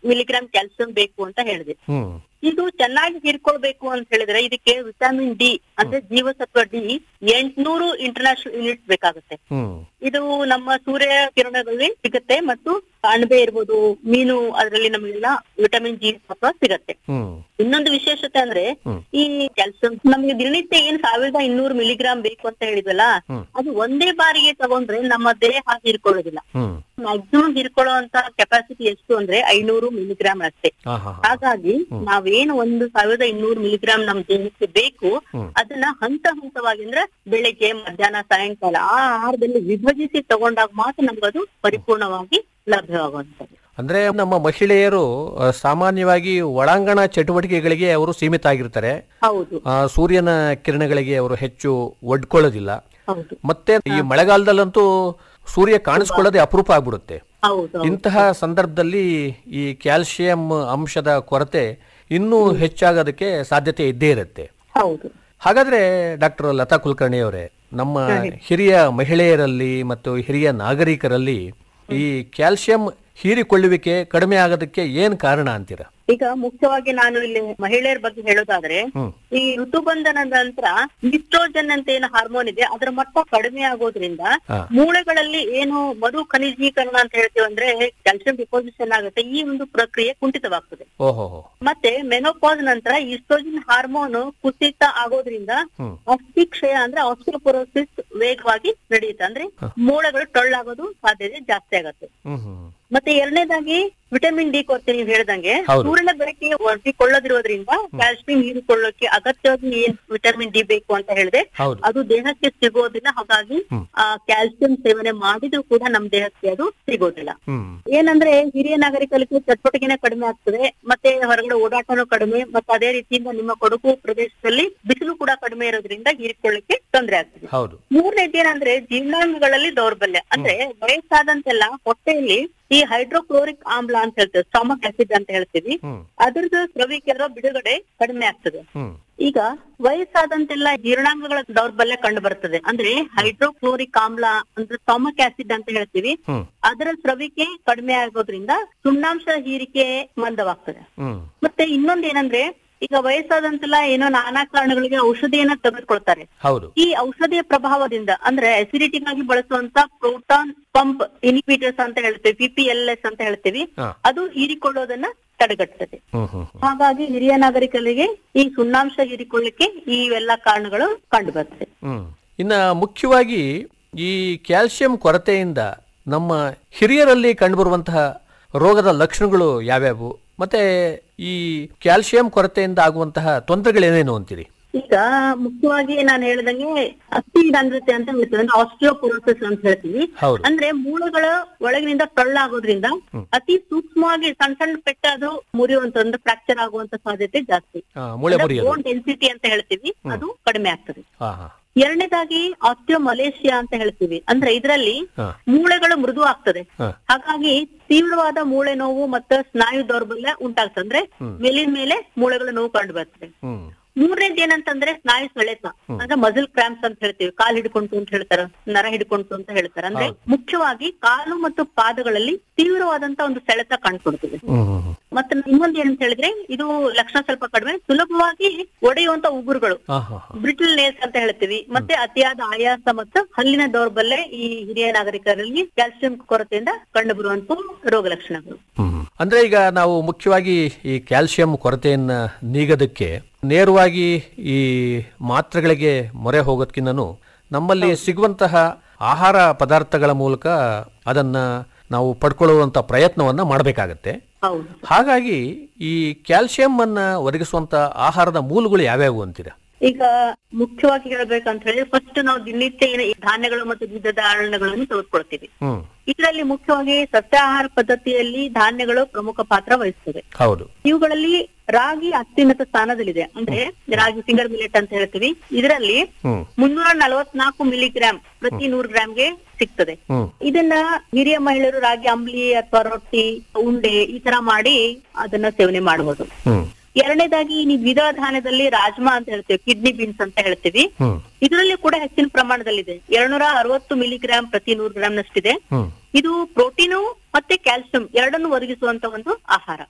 Milligram calcium ಬೇಕು ಅಂತ ಹೇಳಿದೆ ಹ್ಮ್ ಇದು ಚೆನ್ನಾಗಿ ಹೀರ್ಕೊಳ್ಬೇಕು ಅಂತ ಹೇಳಿದ್ರೆ ಇದಕ್ಕೆ ವಿಟಮಿನ್ ಡಿ ಅಂದ್ರೆ ಜೀವಸತ್ವ ಡಿ ಎಂಟ್ನೂರು ಇಂಟರ್ನ್ಯಾಷನಲ್ ಯೂನಿಟ್ ಬೇಕಾಗುತ್ತೆ ಹ್ಮ್ ಇದು ನಮ್ಮ ಸೂರ್ಯ ಕಿರಣಗಳಲ್ಲಿ ಸಿಗುತ್ತೆ ಮತ್ತು ಅಣಬೆ ಇರ್ಬೋದು ಮೀನು ಅದರಲ್ಲಿ ನಮಗೆಲ್ಲ ವಿಟಮಿನ್ ಜಿ ಸತ್ವ ಸಿಗತ್ತೆ ಹ್ಮ್ ಇನ್ನೊಂದು ವಿಶೇಷತೆ ಅಂದ್ರೆ ಹ್ಮ್. ಈ ಕ್ಯಾಲ್ಸಿಯಂ ನಮ್ಗೆ ದಿನನಿತ್ಯ ಏನ್ ಸಾವಿರದ ಇನ್ನೂರು ಮಿಲಿಗ್ರಾಮ್ ಬೇಕು ಅಂತ ಹೇಳಿದ್ವಲ್ಲ ಹ್ಮ್. ಅದು ಒಂದೇ ಬಾರಿಗೆ ತಗೊಂಡ್ರೆ ನಮ್ಮ ದೇಹ ಹೀರ್ಕೊಳ್ಳೋದಿಲ್ಲ ಹ್ಮ್ ಮ್ಯಾಕ್ಸಿಮಮ್ ಹೀರ್ಕೊಳ್ಳುವಂತ ಕೆಪಾಸಿಟಿ ಎಷ್ಟು ಅಂದ್ರೆ ಐನೂರು ಮಿಲಿಗ್ರಾಮ್ ಅಷ್ಟೇ ಹಾ ಹಾ ಹಾ. ಹಾಗಾಗಿ ನಾವೇನು ಒಂದು ಸಾವಿರದ ಇನ್ನೂರು ಮಿಲಿಗ್ರಾಮ್ ನಮ್ ದೇಹಕ್ಕೆ ಬೇಕು ಹ್ಮ್. ಅದನ್ನ ಹಂತ ಹಂತವಾಗಿ ಅಂದ್ರೆ ಬೆಳಿಗ್ಗೆ ಮಧ್ಯಾಹ್ನ ಸಾಯಂಕಾಲ ಆ ಆಹಾರದಲ್ಲಿ ವಿಭಜಿಸಿ ತಗೊಂಡಾಗ ಮಾತ್ರ ನಮ್ಗದು ಪರಿಪೂರ್ಣವಾಗಿ ಲಭ್ಯವಾಗುವಂತದ್ದು ಅಂದ್ರೆ ನಮ್ಮ ಮಹಿಳೆಯರು ಆ, ಸಾಮಾನ್ಯವಾಗಿ ಒಳಾಂಗಣ ಚಟುವಟಿಕೆಗಳಿಗೆ ಅವರು ಸೀಮಿತ ಆಗಿರ್ತಾರೆ ಹೌದು ಆ, ಸೂರ್ಯನ ಕಿರಣಗಳಿಗೆ ಅವರು ಹೆಚ್ಚು ಒಡ್ಕೊಳ್ಳೋದಿಲ್ಲ ಹೌದು ಮತ್ತೆ ಈ ಮಳೆಗಾಲದಲ್ಲಂತೂ ಸೂರ್ಯ ಕಾಣಿಸ್ಕೊಳ್ಳೋದೇ ಅಪರೂಪ ಆಗ್ಬಿಡುತ್ತೆ ಹೌದು ಇಂತಹ ಸಂದರ್ಭದಲ್ಲಿ ಈ ಕ್ಯಾಲ್ಸಿಯಂ ಅಂಶದ ಕೊರತೆ ಇನ್ನೂ ಹೆಚ್ಚಾಗೋದಕ್ಕೆ ಸಾಧ್ಯತೆ ಇದ್ದೇ ಇರುತ್ತೆ ಹೌದು ಹಾಗಾದ್ರೆ ಡಾಕ್ಟರ್ ಲತಾ ಕುಲಕರ್ಣಿ ಅವರೇ ನಮ್ಮ ಹಿರಿಯ ಮಹಿಳೆಯರಲ್ಲಿ ಮತ್ತು ಹಿರಿಯ ನಾಗರಿಕರಲ್ಲಿ ಈ ಕ್ಯಾಲ್ಸಿಯಂ ಹೀರಿಕೊಳ್ಳುವಿಕೆ ಕಡಿಮೆ ಆಗೋದಕ್ಕೆ ಏನ್ ಕಾರಣ ಅಂತೀರಾ ಈಗ ಮುಖ್ಯವಾಗಿ ನಾನು ಇಲ್ಲಿ ಮಹಿಳೆಯರ ಬಗ್ಗೆ ಹೇಳೋದಾದ್ರೆ ಹ್ಮ್ ಈ ಋತುಬಂಧನದ ನಂತರ ಈಸ್ಟ್ರೋಜನ್ ಅಂತ ಏನು ಹಾರ್ಮೋನ್ ಇದೆ ಅದರ ಮಟ್ಟ ಕಡಿಮೆ ಆಗೋದ್ರಿಂದ ಹಾ. ಮೂಳೆಗಳಲ್ಲಿ ಏನು ಮರು ಖನಿಜೀಕರಣ ಅಂತ ಹೇಳ್ತೀವಿ ಅಂದ್ರೆ ಕ್ಯಾಲ್ಸಿಯಂ ಡಿಪೋಸಿಷನ್ ಆಗುತ್ತೆ ಈ ಒಂದು ಪ್ರಕ್ರಿಯೆ ಕುಂಠಿತವಾಗ್ತದೆ ಓಹೋ ಮತ್ತೆ ಮೆನೋಪಾಸ್ ನಂತರ ಈಸ್ಟ್ರೋಜನ್ ಹಾರ್ಮೋನ್ ಕುಸಿತ ಆಗೋದ್ರಿಂದ ಹ್ಮ್ ಅಸ್ಥಿ ಕ್ಷಯ ಅಂದ್ರೆ ಆಸ್ಟಿಯೋಪೊರೋಸಿಸ್ ವೇಗವಾಗಿ ನಡೆಯುತ್ತೆ ಅಂದ್ರೆ ಮೂಳೆಗಳು ಟೊಳ್ಳಾಗೋದು ಸಾಧ್ಯತೆ ಜಾಸ್ತಿ ಆಗತ್ತೆ ಹ್ಮ್ ಹ್ಮ್ ಮತ್ತೆ ಎರಡನೇದಾಗಿ ವಿಟಮಿನ್ ಡಿ ಕೊರತೆ ನೀವು ಹೇಳ್ದಂಗೆ ಹೌದು. ಸೂರ್ಯನ ಬೆಳಕಿಗೆ ಒಡ್ಡಿಕೊಳ್ಳದಿರೋದ್ರಿಂದ ಕ್ಯಾಲ್ಸಿಯಂ ಹೀರಿಕೊಳ್ಳೋಕೆ ಅಗತ್ಯವಾಗಿ ಏನ್ ವಿಟಮಿನ್ ಡಿ ಬೇಕು ಅಂತ ಹೇಳಿದೆ ಹೌದು ಅದು ದೇಹಕ್ಕೆ ಸಿಗೋದಿಲ್ಲ ಹಾಗಾಗಿ ಹ್ಮ್. ಆ ಕ್ಯಾಲ್ಸಿಯಂ ಸೇವನೆ ಮಾಡಿದ್ರು ಕೂಡ ನಮ್ ದೇಹಕ್ಕೆ ಅದು ಸಿಗೋದಿಲ್ಲ ಹ್ಮ್ ಏನಂದ್ರೆ ಹಿರಿಯ ನಾಗರಿಕರಿಗೆ ಚಟುವಟಿಕೆನೆ ಕಡಿಮೆ ಆಗ್ತದೆ ಮತ್ತೆ ಹೊರಗಡೆ ಓಡಾಟನೂ ಕಡಿಮೆ ಮತ್ತೆ ಅದೇ ರೀತಿಯಿಂದ ನಿಮ್ಮ ಕೊಡಗು ಪ್ರದೇಶದಲ್ಲಿ ಬಿಸಿಲು ಕೂಡ ಕಡಿಮೆ ಇರೋದ್ರಿಂದ ಹೀರಿಕೊಳ್ಳಿಕ್ಕೆ ತೊಂದರೆ ಆಗ್ತದೆ ಹೌದು ಮೂರನೇದು ಏನಂದ್ರೆ ಜೀರ್ಣಾಂಗಗಳಲ್ಲಿ ದೌರ್ಬಲ್ಯ ಅಂದ್ರೆ ವಯಸ್ಸಾದಂತೆಲ್ಲ ಹೊಟ್ಟೆಯಲ್ಲಿ ಈ ಹೈಡ್ರೋಕ್ಲೋರಿಕ್ ಆಮ್ಲ ಅಂತ ಹೇಳ್ತೇವೆ ಸ್ಟಾಮಕ್ ಆಸಿಡ್ ಅಂತ ಹೇಳ್ತೀವಿ ಹ್ಮ್ ಅದ್ರದ್ದು ಸ್ರವಿಕೆ ಅಥವಾ ಬಿಡುಗಡೆ ಕಡಿಮೆ ಆಗ್ತದೆ ಹ್ಮ್ ಈಗ ವಯಸ್ಸಾದಂತೆಲ್ಲ ಜೀರ್ಣಾಂಗಗಳ ದೌರ್ಬಲ್ಯ ಕಂಡು ಬರ್ತದೆ ಅಂದ್ರೆ ಹೈಡ್ರೋಕ್ಲೋರಿಕ್ ಆಮ್ಲ ಅಂದ್ರೆ ಸ್ಟಾಮಕ್ ಆಸಿಡ್ ಅಂತ ಹೇಳ್ತೀವಿ ಹ್ಮ್ ಅದರ ಸ್ರವಿಕೆ ಕಡಿಮೆ ಆಗೋದ್ರಿಂದ ಸುಣ್ಣಾಂಶ ಹೀರಿಕೆ ಮಂದವಾಗ್ತದೆ ಹ್ಮ್ ಮತ್ತೆ ಇನ್ನೊಂದ್ ಏನಂದ್ರೆ ಈಗ ವಯಸ್ಸಾದಂತೆಲ್ಲ ಏನೋ ನಾನಾ ಕಾರಣಗಳಿಗೆ ಔಷಧಿಯನ್ನ ತೆಗೆದುಕೊಳ್ತಾರೆ ಹೌದು ಈ ಔಷಧಿಯ ಪ್ರಭಾವದಿಂದ ಅಂದ್ರೆ ಅಸಿಡಿಟಿಗಾಗಿ ಬಳಸುವಂತ ಪ್ರೋಟಾನ್ ಪಂಪ್ ಇನಿಬಿಟರ್ಸ್ ಅಂತ ಹೇಳ್ತೀವಿ ಪಿ ಪಿ ಎಲ್ ಎಸ್ ಅಂತ ಹೇಳ್ತೀವಿ ಹಾ. ಅದು ಹೀರಿಕೊಳ್ಳೋದನ್ನ ತಡೆಗಟ್ಟುತ್ತದೆ ಹ್ಮ್ ಹ್ಮ್ ಹ್ಮ್. ಹಾಗಾಗಿ ಹಿರಿಯ ನಾಗರಿಕರಿಗೆ ಈ ಸುಣ್ಣಾಂಶ ಹೀರಿಕೊಳ್ಳಿಕ್ಕೆ ಈ ಎಲ್ಲ ಕಾರಣಗಳು ಕಂಡು ಬರ್ತದೆ ಹ್ಮ್ ಇನ್ನ ಮುಖ್ಯವಾಗಿ ಈ ಕ್ಯಾಲ್ಸಿಯಂ ಕೊರತೆಯಿಂದ ನಮ್ಮ ಹಿರಿಯರಲ್ಲಿ ಕಂಡುಬರುವಂತಹ ರೋಗದ ಲಕ್ಷಣಗಳು ಯಾವ್ಯಾವು ಮತ್ತೆ ಈ ಕ್ಯಾಲ್ಸಿಯಂ ಕೊರತೆಯಿಂದ ಆಗುವಂತಹ ತೊಂದರೆಗಳೇನೇನು ಅಂತೀರಿ ಈಗ ಮುಖ್ಯವಾಗಿ ನಾನು ಹೇಳ್ದಂಗೆ ಅಸ್ಥಿ ರಂಧ್ರತೆ ಅಂತ ಹೇಳ್ತೀವಿ ಅಂದ್ರೆ ಆಸ್ಟಿಯೋಪೊರೋಸಿಸ್ ಅಂತ ಹೇಳ್ತೀವಿ ಹೌದು ಅಂದ್ರೆ ಮೂಳೆಗಳ ಒಳಗಿನಿಂದ ಟೊಳ್ಳಾಗೋದ್ರಿಂದ ಅತಿ ಸೂಕ್ಷ್ಮವಾಗಿ ಸಣ್ಣ ಸಣ್ಣ ಪೆಟ್ಟ ಅದು ಮುರಿಯುವಂತ ಅಂದ್ರೆ ಫ್ರಾಕ್ಚರ್ ಆಗುವಂತ ಸಾಧ್ಯತೆ ಜಾಸ್ತಿ ಆ, ಮೂಳೆ ಮುರಿಯೋದು ಬೋನ್ ಡೆನ್ಸಿಟಿ ಅಂತ ಹೇಳ್ತೀವಿ ಅದು ಕಡಿಮೆ ಆಗ್ತದೆ ಹಾ ಹಾ ಎರಡನೇದಾಗಿ ಆಸ್ಟಿಯೋಮಲೇಷಿಯಾ ಅಂತ ಹೇಳ್ತೀವಿ ಅಂದ್ರೆ ಇದರಲ್ಲಿ ಹಾ ಮೂಳೆಗಳು ಮೃದು ಆಗ್ತದೆ ಹಾ ಹಾಗಾಗಿ ತೀವ್ರವಾದ ಮೂಳೆ ನೋವು ಮತ್ತು ಸ್ನಾಯು ದೌರ್ಬಲ್ಯ ಉಂಟಾಗ್ತದೆ ಅಂದ್ರೆ ಮೇಲಿನ ಮೇಲೆ ಮೂಳೆಗಳ ನೋವು ಕಂಡು ಬರ್ತದೆ ಹ್ಮ್ ಮೂರನೇದು ಏನಂತಂದ್ರೆ ಸ್ನಾಯು ಸೆಳೆತ ಅಂದ್ರೆ ಮಸಲ್ ಕ್ರಾಂಪ್ಸ್ ಅಂತ ಹೇಳ್ತೀವಿ ಕಾಲ್ ಹಿಡ್ಕೊಂತು ಅಂತ ಹೇಳ್ತಾರ ನರ ಹಿಡ್ಕೊಂತು ಅಂತ ಹೇಳ್ತಾರೆ ಅಂದ್ರೆ ಮುಖ್ಯವಾಗಿ ಕಾಲು ಮತ್ತು ಪಾದಗಳಲ್ಲಿ ತೀವ್ರವಾದಂತ ಒಂದು ಸೆಳೆತ ಕಾಣ್ಕೊಡ್ತದೆ ಹ್ಮ್ ಹ್ಮ್ ಹ್ಮ್. ಮತ್ತೆ ಇನ್ನೊಂದು ಏನಂತ ಹೇಳಿದ್ರೆ ಇದು ಲಕ್ಷಣ ಸ್ವಲ್ಪ ಕಡಿಮೆ ಸುಲಭವಾಗಿ ಒಡೆಯುವಂತ ಉಗುರುಗಳು ಹಾ ಹಾ ಹಾ ಬ್ರಿಟಲ್ ನೇಸ್ ಅಂತ ಹೇಳ್ತೀವಿ ಮತ್ತೆ ಅತಿಯಾದ ಆಯಾಸ ಮತ್ತು ಹಲ್ಲಿನ ದೌರ್ಬಲ್ಯ ಈ ಹಿರಿಯ ನಾಗರಿಕರಲ್ಲಿ ಕ್ಯಾಲ್ಸಿಯಂ ಕೊರತೆಯಿಂದ ಕಂಡು ಬರುವಂತ ರೋಗ ಲಕ್ಷಣಗಳು ಹ್ಮ್. ಅಂದ್ರೆ ಈಗ ನಾವು ಮುಖ್ಯವಾಗಿ ಈ ಕ್ಯಾಲ್ಸಿಯಂ ಕೊರತೆಯನ್ನ ನೀಗೋದಕ್ಕೆ ನೇರವಾಗಿ ಈ ಮಾತ್ರೆಗಳಿಗೆ ಮೊರೆ ಹೋಗೋದ್ಕಿಂತನೂ ನಮ್ಮಲ್ಲಿ ಸಿಗುವಂತಹ ಆಹಾರ ಪದಾರ್ಥಗಳ ಮೂಲಕ ಅದನ್ನ ನಾವು ಪಡ್ಕೊಳ್ಳುವಂತ ಪ್ರಯತ್ನವನ್ನ ಮಾಡಬೇಕಾಗತ್ತೆ ಹೌದು ಹಾಗಾಗಿ ಈ ಕ್ಯಾಲ್ಸಿಯಂ ಅನ್ನ ಒದಗಿಸುವಂತ ಆಹಾರದ ಮೂಲಗಳು ಯಾವ್ಯಾವು ಅಂತೀರಾ ಈಗ ಮುಖ್ಯವಾಗಿ ಹೇಳ್ಬೇಕಂತ ಹೇಳಿದ್ರೆ ಫಸ್ಟ್ ನಾವು ದಿನನಿತ್ಯ ಏನು ಈ ಧಾನ್ಯಗಳು ಮತ್ತು ದ್ವಿಧ ಧಾನ್ಯಗಳನ್ನು ತೆಗೆದುಕೊಳ್ತೀವಿ ಹ್ಮ್ ಇದರಲ್ಲಿ ಮುಖ್ಯವಾಗಿ ಸಸ್ಯಾಹಾರ ಪದ್ಧತಿಯಲ್ಲಿ ಧಾನ್ಯಗಳು ಪ್ರಮುಖ ಪಾತ್ರ ವಹಿಸ್ತದೆ ಹೌದು ಇವುಗಳಲ್ಲಿ ರಾಗಿ ಅತ್ಯುನ್ನತ ಸ್ಥಾನದಲ್ಲಿದೆ ಅಂದ್ರೆ ರಾಗಿ ಫಿಂಗರ್ ಮಿಲೆಟ್ ಅಂತ ಹೇಳ್ತೀವಿ ಇದರಲ್ಲಿ ಹ್ಮ್ ಮುನ್ನೂರ ನಲವತ್ನಾಲ್ಕು ಮಿಲಿಗ್ರಾಮ್ ಪ್ರತಿ ನೂರು ಗ್ರಾಮ್ಗೆ ಸಿಗ್ತದೆ ಹ್ಮ್ ಇದನ್ನ ಹಿರಿಯ ಮಹಿಳೆಯರು ರಾಗಿ ಅಂಬ್ಲಿ ಅಥವಾ ರೊಟ್ಟಿ ಉಂಡೆ ಈ ತರ ಮಾಡಿ ಅದನ್ನ ಸೇವನೆ ಮಾಡಬಹುದು ಹ್ಮ್ ಎರಡನೇದಾಗಿ ನೀವು ದ್ವಿದಳ ಧಾನ್ಯದಲ್ಲಿ ರಾಜ್ಮಾ ಅಂತ ಹೇಳ್ತೀವಿ ಕಿಡ್ನಿ ಬೀನ್ಸ್ ಅಂತ ಹೇಳ್ತೀವಿ ಹ್ಮ್ ಇದರಲ್ಲಿ ಕೂಡ ಹೆಚ್ಚಿನ ಪ್ರಮಾಣದಲ್ಲಿದೆ ಎರಡ್ನೂರ ಅರವತ್ತು ಮಿಲಿಗ್ರಾಮ್ ಪ್ರತಿ ನೂರು ಗ್ರಾಮ್ ನಷ್ಟಿದೆ ಹ್ಮ್ ಇದು ಪ್ರೋಟೀನು ಮತ್ತೆ ಕ್ಯಾಲ್ಸಿಯಂ ಎರಡನ್ನು ಒದಗಿಸುವಂತ ಒಂದು ಆಹಾರ